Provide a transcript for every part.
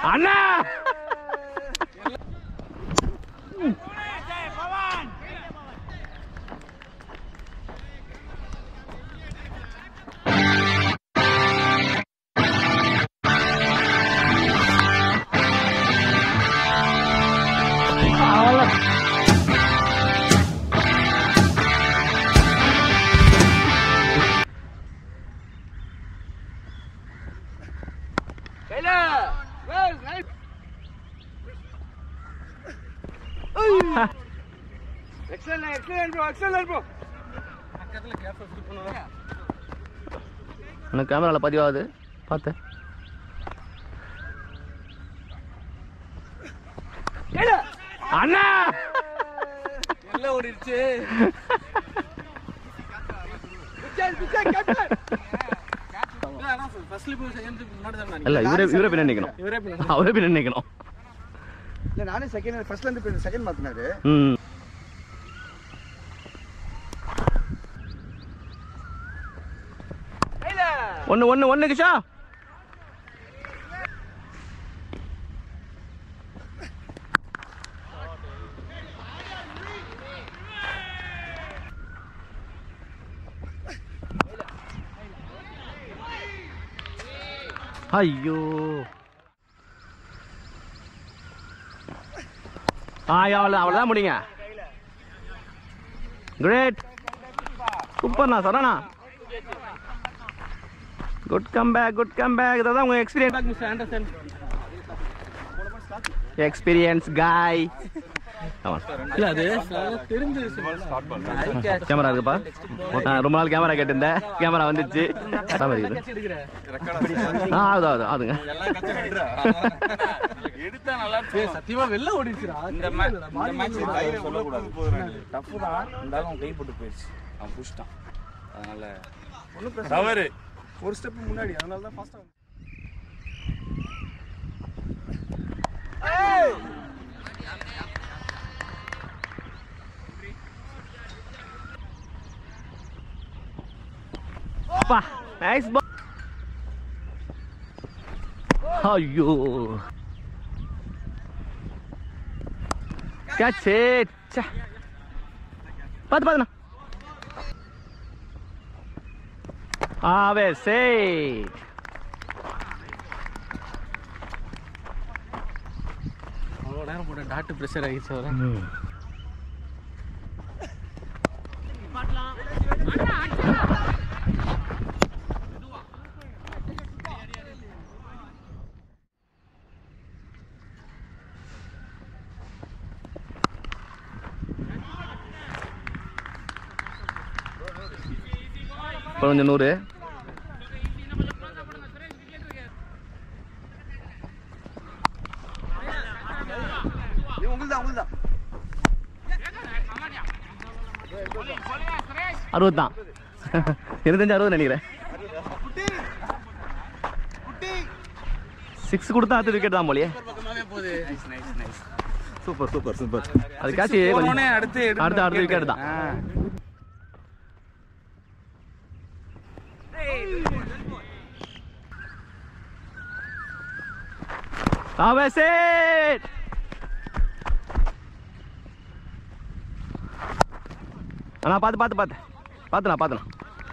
அண்ணா எனக்கு கேமராவில் பதிவாகுது பார்த்தேன் அண்ணா எல்லாம் ஓடிடுச்சு ஃபர்ஸ்ட்ல போய் செகண்ட் முன்னாடி தான் இல்ல இவரே இவரே பின்ன நிக்கணும் இவரே அவரே பின்ன நிக்கணும் இல்ல நானே செகண்ட் ஃபர்ஸ்ட்ல இருந்து செகண்ட் மாத்தினாரு ம் ஒண்ணு ஒண்ணு ஒண்ணு கிஷா ஐயோ ஆ அவ்வளோ அவ்வளோதான் முடிங்க கிரேட் சூப்பர்ண்ணா சரணா good come back good come back இதான் உங்க எக்ஸ்பீரியன்ஸ் மிஸ்டர் ஆண்டர்சன் எக்ஸ்பீரியன்ஸ் காய் இல்ல அது தெரிஞ்சு கேமரா இருக்குப்பா ஆ, ரொம்ப நாள் கேமரா கேட்டிருந்தேன் கேமரா வந்துச்சு அதான் இருக்குது ஆ ஆகுது ஆகுது ஆகுதுங்க எடுத்தா நல்லா ஏய் சத்தியமா வெளில ஓடிடுச்சுடா இந்த மேட்ச் இந்த மேட்ச் கையில சொல்லக்கூடாது டஃப் தான் இருந்தாலும் அவன் கை போட்டு போயிடுச்சு அவன் புஷ்டான் அதனால ஒன்றும் தவறு ஒரு ஸ்டெப் முன்னாடி அதனால தான் ஃபாஸ்ட்டாக அப்பா நைஸ் பா ஐயோ கேட்ச் இட் பார்த்து பார்த்துண்ணா ஆவே சேட் அவ்வளோ நேரம் போட்ட டாட்டு ப்ரெஷர் ஆகிடுச்சு வர கொஞ்சம் நூறு உங்களுதான் உங்களுதான் அறுபது தான் இருபத்தஞ்சு அறுபது நினைக்கிறேன் சிக்ஸ் கொடுத்தா அடுத்த விக்கெட் தான் போலியே பக்கமாவே போகுது சூப்பர் சூப்பர் சூப்பர் அது காட்சி கொஞ்சம் போனோடனே அடுத்து எடுக்கணும் அடுத்த அடுத்த விக்கெட் தான் ஆ. Have it! அண்ணா பார்த்து பார்த்து பார்த்து பார்த்துண்ணா பார்த்துண்ணா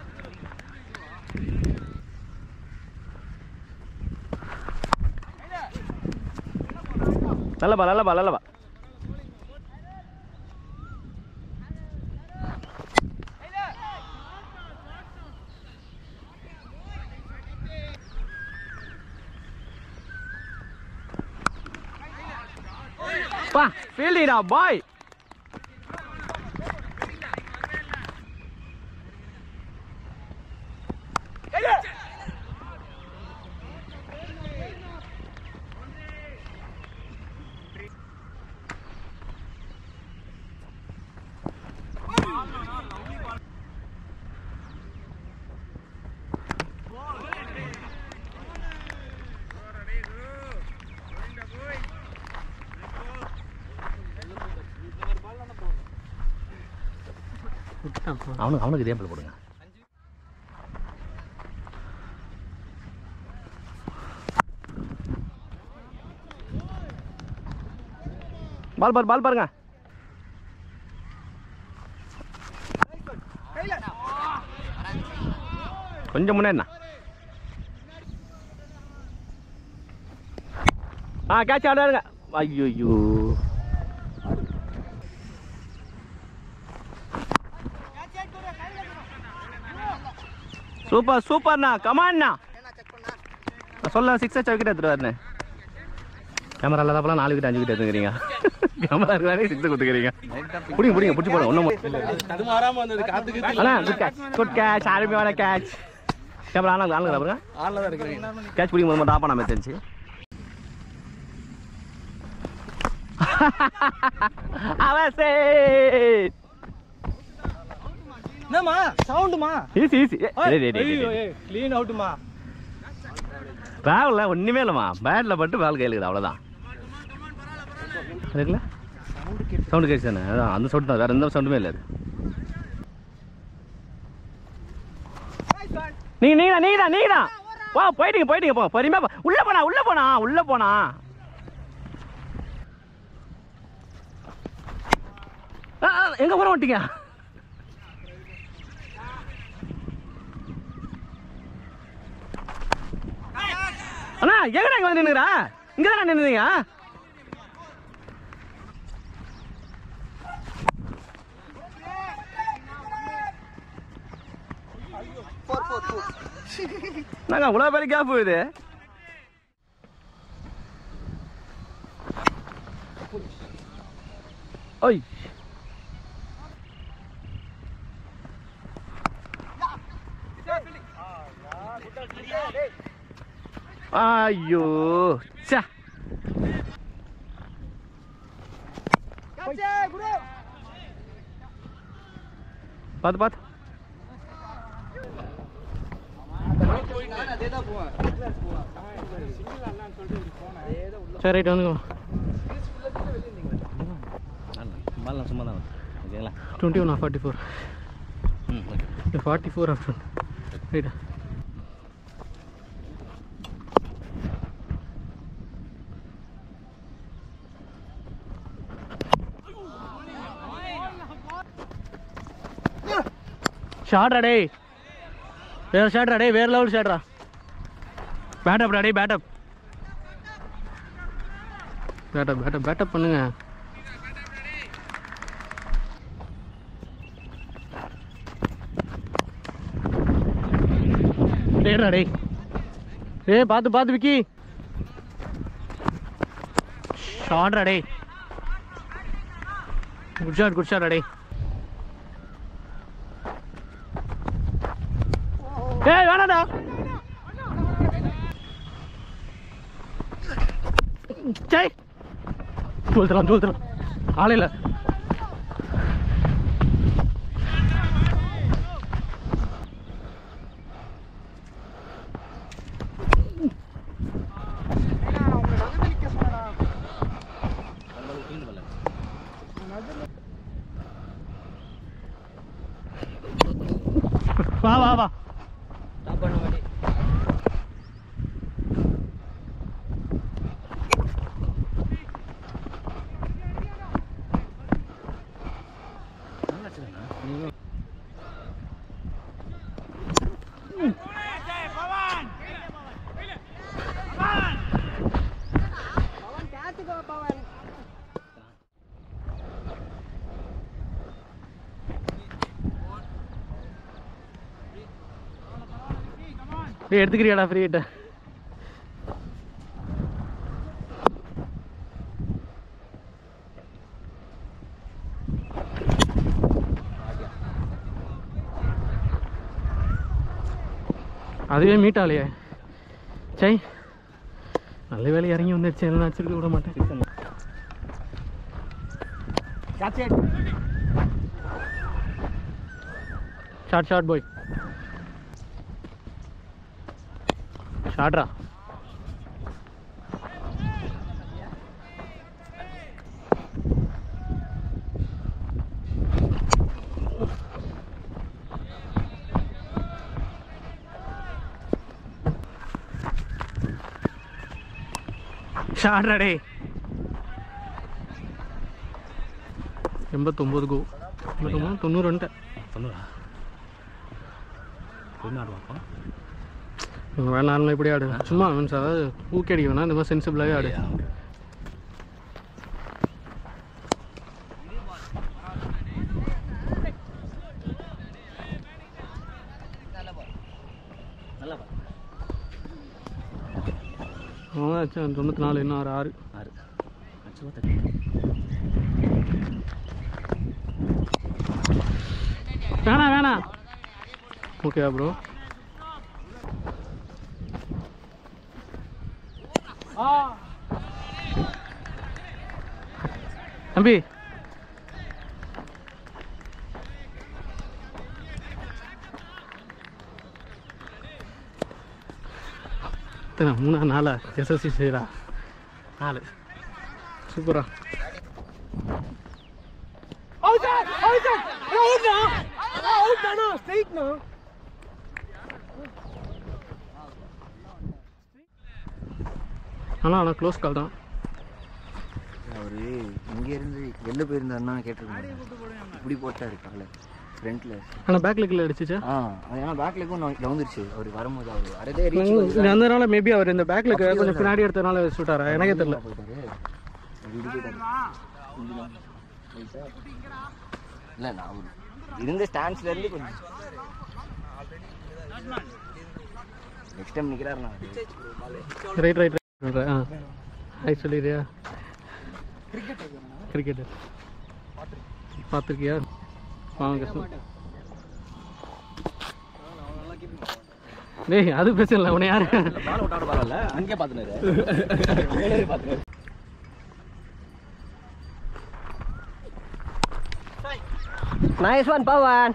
நல்லப்பா நல்லப்பா நல்லப்பா பா ஃபீல்டிடா பாய் அவனுக்கு அவனுக்கு இதே போல போடுங்க பால் பாரு பால் பாருங்க கொஞ்சம் முன்னேறிண்ணா ஆ கேட்ச் ஆடாருங்க ஐயோ சூப்பர் சூப்பர்ண்ணா கமான்ண்ணா நான் சொல்ல சிக்ஸ் அச்சா விக்கெட் எடுத்துருவாருண்ணே கேமரா இல்லாதப்பெல்லாம் நாலு விக்கெட் அஞ்சு விக்கெட் எடுத்துக்கிறீங்க கேமரா இருக்கிறாங்க சிக்ஸ் கொடுத்துக்கிறீங்க பிடிங்க பிடிங்க பிடிச்சி போடுங்க ஒன்றும் தடுமாறாம வந்தது காத்துக்கு அண்ணா குட் கேட்ச் குட் கேட்ச் அருமையான கேட்ச் கேமரா ஆனா ஆளுங்க பாருங்க ஆன்ல தான் இருக்கிறீங்க கேட்ச் பிடிக்கும் போது மட்டும் ஆப்பா நம்ம தெரிஞ்சு அவசே என்னம்மா சவுண்டுமா ஈஸி ஈஸி க்ளீன் அவுட்டுமா பேவில் ஒன்றுமே இல்லைம்மா பேட்டில் பட்டு பேல் கையில் இருக்குது அவ்வளோதான் இருக்குல்ல சவுண்டு கேட்ச்சு தானே அதான் அந்த சவுண்டு தான் வேறு எந்த சவுண்டுமே இல்லை அது நீங்க நீங்க தான் நீங்க தான் நீங்க தான் வா போயிட்டீங்க போயிட்டீங்க போ பொறுமையா போ உள்ள போனா உள்ள போனா உள்ள போனா ஆ, ஆ, எங்க போற மாட்டீங்க அண்ணா எங்கடா இங்க வந்து நின்னுறா இங்க தானே நின்னுங்க நாங்க அவ்வளோ பேர் கேப் இது ஓய் ஐயோ சே பார்த்து பார்த்து அதே தான் போவேன் சரி ரைட் வந்துக்கோ பால் சும்மா தான் ஓகேங்களா டுவெண்ட்டி ஒன் ஃபார்ட்டி ஃபோர் ம் ஓகே ஃபார்ட்டி ஃபோர் ஆஃப்டர் ரைட்டா ஷாட்ரா டேய் வேற ஷாட்ரா டேய் வேற லெவல் ஷாட்ரா பேட்டப் டேய் பேட்டப் பேட்டப் பேட்டப் பேட்டப் பண்ணுங்க டேய்டா டேய் டேய் பார்த்து பார்த்து விக்கி ஷாட்ரா டேய் குட் ஷாட் குட் ஷாட் டேய் ஏய் வேணாடா ஜெய் தோல்த்துலாம் தோல்த்துலாம் ஆளே இல்லை வா வா வா டேய் எடுத்துக்கிறியாடா ஃப்ரீ ஹிட்ட அதுவே மீட் ஆகலையே சை நல்ல வேலை இறங்கி வந்துடுச்சு எல்லாம் வச்சிருக்க விட மாட்டேன் ஷார்ட் ஷார்ட் பாய் ஷார்ட்ரா ஷார்ட்ரா டே எண்பத்தொம்போது கோ எண்பத்தொம்போது தொண்ணூறு வந்துட்டேன் தொண்ணூறா தொண்ணூறு பார்ப்போம் வேணா நார்மலாக இப்படி ஆடு சும்மா மீன்ஸ் அதாவது ஊக்கி அடிக்க வேணாம் இந்த மாதிரி சென்சிபிளாகவே ஆடு நல்லா அவ்வளோதான் தொண்ணூற்றி நாலு இன்னும் ஆறு ஆறு ஆறு ஆக்சுவலாக தட்டி வேணாம் வேணாம் ஓகேவா ப்ரோ தம்பி எத்தனை மூணா நாலா எஸ்எஸ்சி செய்யறா நாலு சூப்பரா ஆனால் ஆனால் க்ளோஸ் கால் தான் அவரு இங்க இருந்து வெளில போயிருந்தாருன்னா கேட்டிருக்காங்க இப்படி போட்டாரு காலை ஃப்ரண்ட்ல ஆனால் பேக் லெக்கில் அடிச்சிச்சா ஆ அது ஏன்னா பேக் லெக்கும் நவுந்துருச்சு அவர் வரும்போது அவர் வரதே ரீச் அதனால மேபி அவர் இந்த பேக் லெக் கொஞ்சம் பின்னாடி எடுத்தனால சுட்டாரா எனக்கே தெரியல இல்லை நான் அவரு இருந்த ஸ்டாண்ட்ஸ்ல இருந்து கொஞ்சம் நெக்ஸ்ட் டைம் நிற்கிறாருண்ணா ரைட் ரைட் ரைட் ஆ ஹாய் சொல்லிடுறியா கிரிக்கெட்டர் பார்த்துருக்கியா வாங்க கஷ்டம் டேய் அது பிரச்சனை இல்லை உன்னை யாரு பால் விட்டாட பரவாயில்ல அங்கே பார்த்துனாரு பார்த்துனாரு Nice one, Pawan.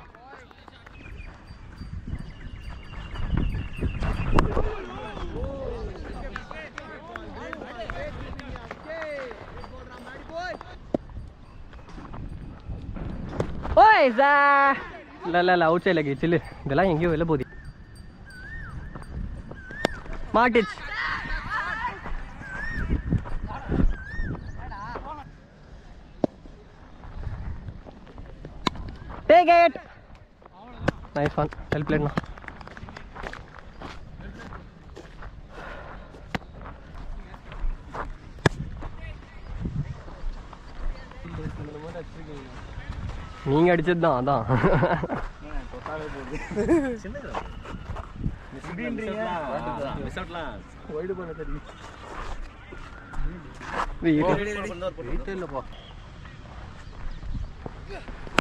ஓய் சா இல்லை இல்லை இல்லை அவுட் சைடில் சில்லு இதெல்லாம் எங்கேயோ வெளில போகுது மாட்டிச்சு Take it. Nice one. Well played now. நீங்க அடிச்சது தான் அதான் மிஸ் அவுட்லாம் இது இல்லைப்பா